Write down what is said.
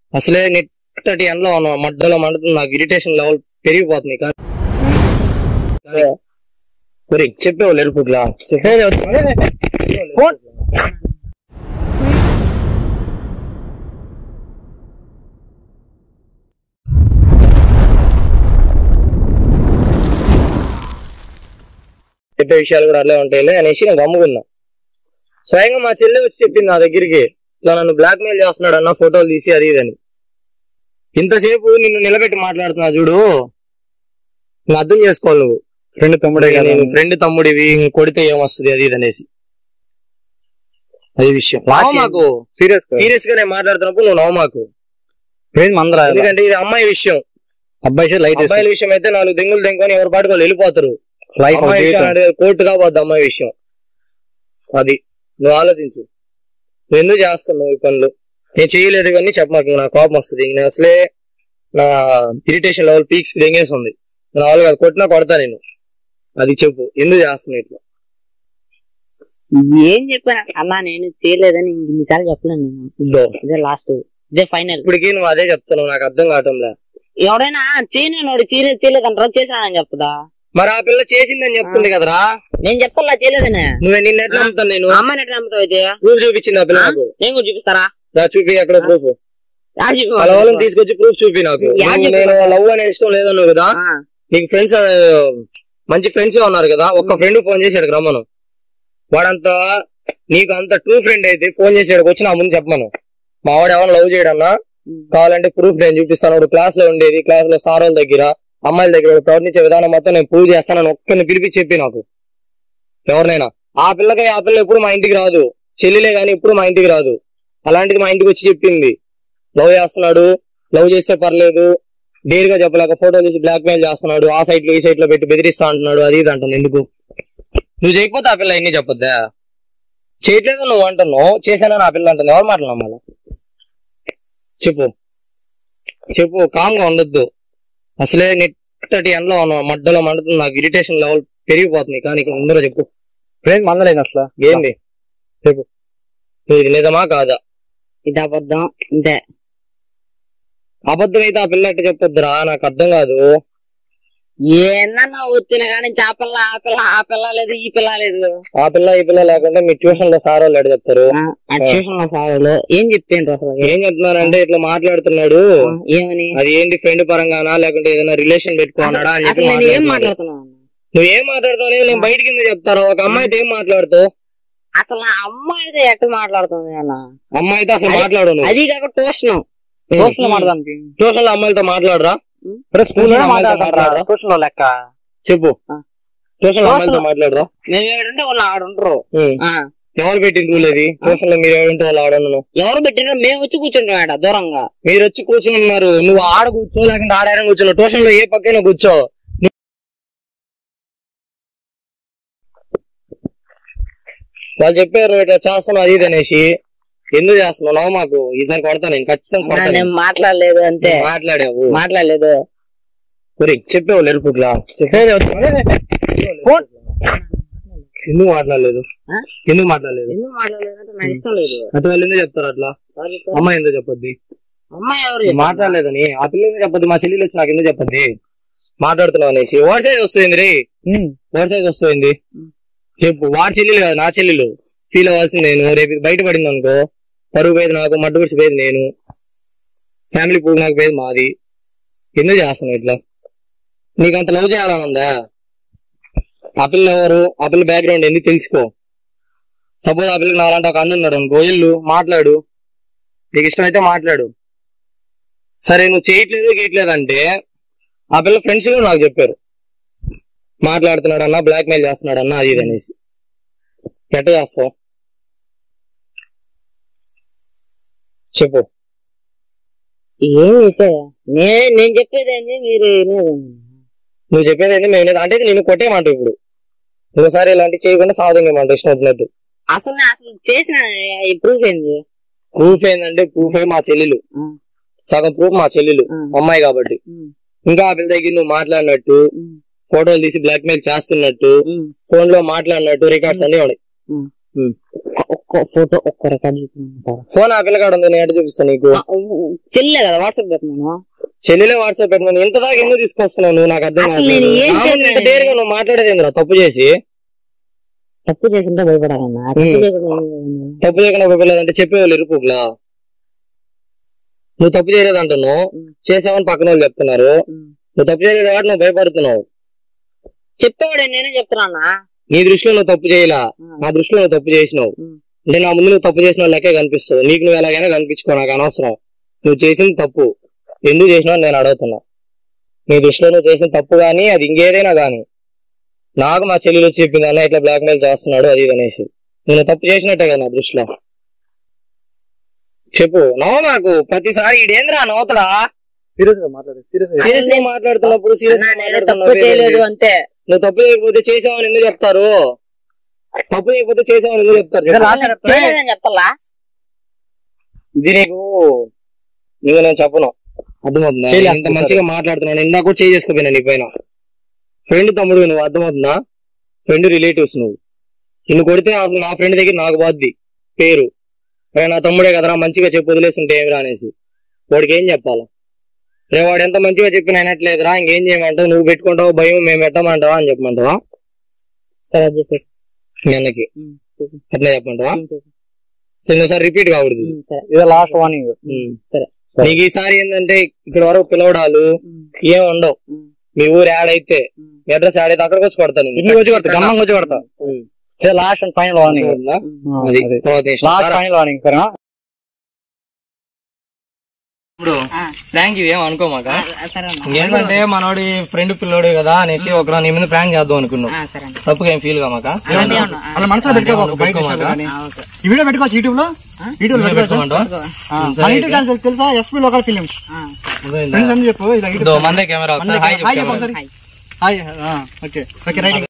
అసలే నెట్టటి ఎండలో ఉన్నాం మడ్డలో మండుతుంది నాకు ఇరిటేషన్ లెవెల్ పెరిగిపోతుంది కానీ ఒరే చెప్పేవాళ్ళు లేరుపుట్లా చెప్పే విషయాలు కూడా అట్లే ఉంటాయిలే అనేసి నేను గమ్ముకున్నా స్వయంగా మా చెల్లి వచ్చి చెప్పింది నా దగ్గరికి ఇట్లా నన్ను బ్లాక్ మెయిల్ చేస్తున్నాడు అన్న ఫోటోలు తీసి అది ఇదని ఇంతసేపు నిన్ను నిలబెట్టి మాట్లాడుతున్నా చూడు నువ్వు అర్థం చేసుకోవాలి నువ్వు ఫ్రెండ్ తమ్ముడే కదా నేను ఫ్రెండ్ తమ్ముడివి ఇంక కొడితే ఏమొస్తుంది అది ఇది అనేసి అది విషయం నవ్వు మాకు సీరియస్ సీరియస్ గా నేను మాట్లాడుతున్నప్పుడు నువ్వు నవ్వు మాకు ఏం మందరా ఎందుకంటే ఇది అమ్మాయి విషయం అబ్బాయి లైట్ అబ్బాయిల విషయం అయితే నాలుగు దెంగులు దెంగుకొని ఎవరి పాటుకు వాళ్ళు వెళ్ళిపోతారు లైఫ్ అమ్మాయి విషయం అంటే కోర్టు కాబోద్ది అమ్మాయి విషయం అది నువ్వు ఆలోచించు నువ్వు ఎందుకు చేస్తున్నావు ఈ పనులు నేను చేయలేదు ఇవన్నీ చెప్పమాకు నాకు కోపం వస్తుంది నేను అసలే నా ఇరిటేషన్ లెవెల్ పీక్స్ దెంగేస్తుంది నేను వాళ్ళు కొట్టినా కొడతా నేను అది చెప్పు ఎందుకు చేస్తున్నావు ఇట్లా ఏం చెప్పాను అన్నా నేను చేయలేదని ఇంక ఇన్నిసార్లు చెప్పలేను నేను ఇదో ఇదే లాస్ట్ ఇదే ఫైనల్ ఇప్పటికీ నువ్వు అదే చెప్తున్నావు నాకు అర్థం కావటంలే ఎవడైనా చేయలేనోడు చేయలేదు చేయలేదు అంటారా చేసినానని చెప్తుందా మరి ఆ పిల్ల చేసిందని చెప్తుంది కదరా నేను చెప్పాలా చేయలేదని నువ్వు నిన్న ఎట్లా నమ్ముతాను నేను అమ్మాయిని ఎట్లా నమ్ముతావు అయితే ప్రూఫ్ చూపించింది ఆ పిల్ల నాకు నేను కూడా చూపిస్తారా రా చూపి అక్కడ ప్రూఫ్ యాడ్ చూపి వాళ్ళ వాళ్ళని తీసుకొచ్చి ప్రూఫ్ చూపి నాకు యా నువ్వు చెప్పు. నేను లవ్ అనే ఇష్టం లేదన్నావు కదా ఆ, నీకు ఫ్రెండ్స్ మంచి ఫ్రెండ్స్ ఉన్నారు కదా ఒక్క ఫ్రెండ్ ఫోన్ చేశాడు రమ్మను వాడంతా నీకు అంత ట్రూ ఫ్రెండ్ అయితే ఫోన్ చేసాడు వచ్చి నా ముందు చెప్పమను మా వాడు ఎవరైనా లవ్ చేయడన్నా ఉమ్. కావాలంటే ప్రూఫ్ నేను చూపిస్తాను వాడు క్లాస్ లో ఉండేది క్లాస్ లో సార్ వాళ్ళ దగ్గర అమ్మాయిల దగ్గర వాడు ప్రవర్తించే విధానం మొత్తం నేను ప్రూవ్ చేస్తానని ఒక్కరిని పిలిపి చెప్పి నాకు ఎవరినైనా ఆ పిల్లకి ఆ పిల్ల ఎప్పుడు మా ఇంటికి రాదు చెల్లిలే గానీ ఎప్పుడు మా ఇంటికి రాదు అలాంటిది మా ఇంటికి వచ్చి చెప్పింది లవ్ చేస్తున్నాడు లవ్ చేస్తే పర్లేదు డేర్ గా చెప్పలేక ఫోటో తీసి బ్లాక్ మెయిల్ చేస్తున్నాడు ఆ సైట్ లో ఈ సైట్ లో పెట్టి బెదిరిస్తా అంటున్నాడు అది ఇది అంటుంది ఎందుకు నువ్వు చేయకపోతే ఆ పిల్ల ఎన్ని చెప్పొద్దా చేయట్లేదు నువ్వు అంటున్నావు చేశానని ఆ పిల్ల అంటుంది ఎవరు మాటలు నమ్మాలి చెప్పు చెప్పు కామ్ గా ఉండొద్దు అసలే నెట్టటి ఎండలో ఉన్నాం మడ్డలో మండుతుంది నాకు ఇరిటేషన్ లెవెల్ పెరిగిపోతుంది కానీ ఇక్కడ ఉందరో చెప్పు ఫ్రెండ్ మందలేదు అసలు ఏంది చెప్పు నువ్వు ఇది నిజమా కాదా ఇది అబద్ధం అంతే అబద్ధం అయితే ఆ పిల్ల ఎట్ట చెప్పొద్దురా నాకు అర్థం కాదు ఏందన్నా వచ్చిన కానీ ఆ పిల్ల ఆ పిల్ల ఆ పిల్ల లేదు ఈ పిల్ల లేదు ఆ పిల్ల ఈ పిల్ల లేకుంటే మీ ట్యూషన్ లో సార్ వాళ్ళు ఎట్ట చెప్తారు ఆ, ఆ ట్యూషన్ లో సార్లు ఏం చెప్పిండ్రు అసలు ఏం చెప్తున్నారంటే ఇట్లా మాట్లాడుతున్నాడు ఆ, ఏమని అది ఏంటి ఫ్రెండ్ పరంగానా లేకుంటే ఏదైనా రిలేషన్ పెట్టుకున్నాడా అని చెప్పి అసలు నేను ఏం మాట్లాడుతున్నాడు. మాట్లాడుతున్నాను నువ్వు ఏం మాట్లాడుతావు అనేది నేను బయట కింద చెప్తాను ఒక అమ్మాయితో ఏం మాట్లాడుతావు అసలు నా అమ్మాయితో ఎట్ట మాట్లాడుతుంది అన్న అమ్మాయితో అసలు అది- మాట్లాడు నువ్వు అది కాక ట్యూషన్ ట్యూషన్ లో మాట్లాడడానికి ట్యూషన్ లో అమ్మాయిలతో మాట్లాడరా స్కూల్ లో మాట్లాడతారా? ట్యూషన్ లో లెక్క చెప్పు ఆ. ట్యూషన్ లో ట్యూషన్ అమ్మాయిలతో లో- మాట్లాడరా మేము ఏడుంటే వాళ్ళు ఆడుంటారు ఉం. ఆ, ఎవరు పెట్టిన రూల్ ఇది ట్యూషన్ లో మీరు ఎవరింటి వాళ్ళు ఆడను ఎవరు పెట్టినా మేము వచ్చి కూర్చుంటాం ఆడ దూరంగా మీరు వచ్చి కూర్చుని ఉన్నారు నువ్వు ఆడ కూర్చో లేకుంటే ఆడారని కూర్చున్నావు ట్యూషన్ లో ఏ పక్కన కూర్చో వాళ్ళు చెప్పారు ఇట్లా చేస్తున్నావు అది ఇది అనేసి ఎందుకు చేస్తున్నావు నవ్వు మాకు ఈసారి కొడతాను నేను ఖచ్చితంగా ఆ, కొడతాను నేను మాట్లాడలేదు అంతే మాట్లాడావు మాట్లాడలేదు ఒరే చెప్పావు లేరుపుట్లా ఎందుకు మాట్లాడలేదు ఆ? ఎందుకు మాట్లాడలేదు ఎందుకు మాట్లాడలేదు అంటే నాకు ఇష్టం లేదు అటు వాళ్ళు ఎందుకు చెప్తారు అట్లా అమ్మాయి ఎందుకు చెప్పొద్ది అమ్మాయి ఎవరు నేను మాట్లాడలేదని ఆ పిల్ల ఎందుకు చెప్పొద్ది మా చెల్లెలు వచ్చి నాకు ఎందుకు చెప్పొద్ది మాట్లాడుతున్నావు అనేసి వాడి సైజ్ వస్తుంది రే వాడి సైజ్ వస్తుంది చెప్పు వాడి చెల్లెలు కాదు నా చెల్లెలు ఫీల్ అవ్వాల్సింది నేను రేపు ఇది బయటపడింది అనుకో పరుగు పోయేది నాకు మడ్డు గుడిసి పోయేది నేను ఫ్యామిలీ పూజ నాకు పోయేది మాది ఎందుకు చేస్తున్నావు ఇట్లా నీకు అంత లవ్ చేయాలని ఉందా ఆ పిల్ల ఎవరు ఆ పిల్ల బ్యాక్గ్రౌండ్ ఎందుకు తెలుసుకో సపోజ్ ఆ పిల్లకి నాలంటే ఒక అన్న ఉన్నాడు అనుకో ఇల్లు మాట్లాడు నీకు ఇష్టమైతే మాట్లాడు సరే నువ్వు చేయట్లేదు చేయట్లేదు అంటే ఆ పిల్ల ఫ్రెండ్స్ కూడా నాకు చెప్పారు మాట్లాడుతున్నాడు అన్న బ్లాక్ మెయిల్ చేస్తున్నాడు అన్న అది ఇది అనేసి ఎట్ట చేస్తావు చెప్పు ఏమైతే నేను నేను చెప్పేది ఏంది మీరు వినేది ఏంది? నువ్వు చెప్పేది ఏంటి మేము వినేది. అంటే ఇది నేను కొట్టేయమంటావు ఇప్పుడు ఇంకోసారి ఇలాంటివి చేయకుండా సాధంగమంటావు ఇష్టం వచ్చినట్టు అసలు నేను అసలు చేసిన ఈ ప్రూఫ్ ఏంది ప్రూఫ్ ఏంటంటే ప్రూఫ్ మా చెల్లెలు ఆ, సగం ప్రూఫ్ మా చెల్లెలు ఆ, అమ్మాయి కాబట్టి ఉమ్, ఇంకా ఆ పిల్ల దగ్గర నువ్వు మాట్లాడినట్టు ఉమ్, ఫోటోలు తీసి బ్లాక్ మెయిల్ చేస్తున్నట్టు ఉమ్, ఫోన్ లో మాట్లాడినట్టు రికార్డ్స్ అన్ని ఉన్నాయి ఉమ్. ఉమ్. ఒక్క ఫోటో ఒక్క రికార్డ్ చూపించండి సార్ ఫోన్ ఆ పిల్లగాడు ఉంది నేను ఎడ చూపిస్తాను నీకు చెల్లె కదా వాట్సాప్ పెట్టినాను చెల్లెలే వాట్సాప్ పెట్టమని ఇంత దాకా ఎందుకు తీసుకొస్తున్నావు నువ్వు నాకు అర్థం అసలు నేను ఏం కావట్లేదు. చేయలేదు. ఇంత డేరుగా నువ్వు మాట్లాడేది ఏందిరా తప్పు చేసి తప్పు చేసింటే భయపడాలన్నా తప్పు చేయకుండా ఏం చేయను. తప్పు చేయకుండా ఒక పిల్లలంటే చెప్పేవాళ్ళు ఇరుపులా నువ్వు తప్పు చేయలేదు అంటున్నావు ఉమ్. చేసావని పక్కన వాళ్ళు చెప్తున్నారు ఉమ్. నువ్వు తప్పు చేయలేదు కాబట్టి నువ్వు భయపడుతున్నావు చెప్పేవాడే నేనే చెప్తున్నా నీ దృష్టిలో నువ్వు తప్పు చేయలా నా దృష్టిలో నువ్వు తప్పు చేసినావు ఉమ్. అంటే నా ముందు నువ్వు తప్పు చేసిన లెక్కే కనిపిస్తావు నీకు నువ్వు ఎలాగైనా కనిపించుకో నాకు అనవసరం నువ్వు చేసింది తప్పు ఎందుకు చేసినావు అని నేను అడుగుతున్నా నీ దృష్టిలో నువ్వు చేసిన తప్పు కానీ అది ఇంకేదైనా కానీ నాకు మా చెల్లెలు వచ్చి చెప్పింది అన్న ఇట్లా బ్లాక్ మెయిల్ చేస్తున్నాడు అది ఇది అనేసి నేను తప్పు చేసినట్టే కదా నా దృష్టిలో చెప్పు నవ్వు నాకు ప్రతిసారి ఇడేంద్రా నవ్వుతడా సీరియస్ గా మాట్లాడు సీరియస్ గా సీరియస్ గా మాట్లాడుతున్నప్పుడు సీరియస్ గా అన్నా, నేను తప్పు మాట్లాడుతున్నప్పుడు చేయలేదు అంతే నువ్వు తప్పు చేయకపోతే చేసావని ఎందుకు చెప్తారు తప్పు చేయకపోతే చేసావని ఎందుకు చెప్తారు చెప్పు. చేయలేదని చెప్పాలా ఇది నీకు నీకు నేను చెప్పను అర్థమవుతుందా చేయలే నేను ఇంత మంచిగా మాట్లాడుతున్నాను ఇందాక కూడా చేయి చేసుకోపోయినా నీ పైన ఫ్రెండ్ తమ్ముడు నువ్వు అర్థమవుతుందా ఫ్రెండ్ రిలేటివ్స్ నువ్వు నిన్ను కొడితే అసలు నా ఫ్రెండ్ దగ్గర నాకు బాద్ది పేరు "రే, నా తమ్ముడే కదరా మంచిగా చెప్పు వదిలేస్తుంటే ఏమిరా అనేసి వాడికి ఏం చెప్పాలా రే వాడు ఎంత మంచిగా చెప్పిన అయినట్లేదురా ఇంకేం చేయమంటావు నువ్వు పెట్టుకుంటావు భయం మేము పెట్టమంటావా అని చెప్పమంటావా సరే అది చెప్పు. మీ అన్నకి ఉమ్. అట్లా చెప్పమంటావా ఉమ్, చెప్పు. సరే సార్ రిపీట్ కాకూడదు ఉమ్, సరే ఇదే లాస్ట్ వార్నింగ్ ఉమ్. సరే. నీకు ఈసారి ఏంటంటే ఇక్కడ వరకు పిలవడాలు ఉమ్, ఏం ఉండవు ఉమ్, మీ ఊరు యాడ్ అయితే ఉమ్, మీ అడ్రస్ యాడ్ అయితే అక్కడికి వచ్చి కొడతాను ఇంటికి వచ్చి కొడతా గమ్మంగా వచ్చి కొడతా ఉమ్. ఇదే లాస్ట్ అండ్ ఫైనల్ వార్నింగ్ ఉందా? ఉమ్. అది తర్వాత ఇష్టం. లాస్ట్ ఫైనల్ వార్నింగ్ సరేనా ఇప్పుడు ఆ, ప్రాంక్ ఇది ఏం అనుకోమాక ఆ, సరే అన్న. ఇంకేంటంటే మనోడి ఫ్రెండ్ పిల్లోడు కదా అనేసి ఒక నీ మీద ప్రాంక్ చేద్దాం అనుకున్నాం ఆ, సరే అన్న. తప్పుగా ఏం ఫీల్ కామాక అలాగే అన్న. ఆ, అలా మనసులో పెట్టుకోవాలి బయట పెట్టుకోమాక. విషయాలు కానీ. ఆ, ఓకే. ఈ వీడియో పెట్టుకోవచ్చు యూట్యూబ్ లో యూట్యూబ్ లో పెట్టుకోవచ్చు పెట్టుకోమంటావా? ఆ, సరే మన యూట్యూబ్ ఛానల్ తెలుసా ఎస్పీ లోకల్ ఫిలిమ్స్ ఆ, అర్థమైందా? ఫ్రెండ్స్ అని చెప్పు ఇలా ఇదో మందే కెమెరా ఒకసారి హాయ్ హాయ్ చెప్పు చెప్పు కెమెరా. ఒకసారి హాయ్ ఓకే ఓకే రైట్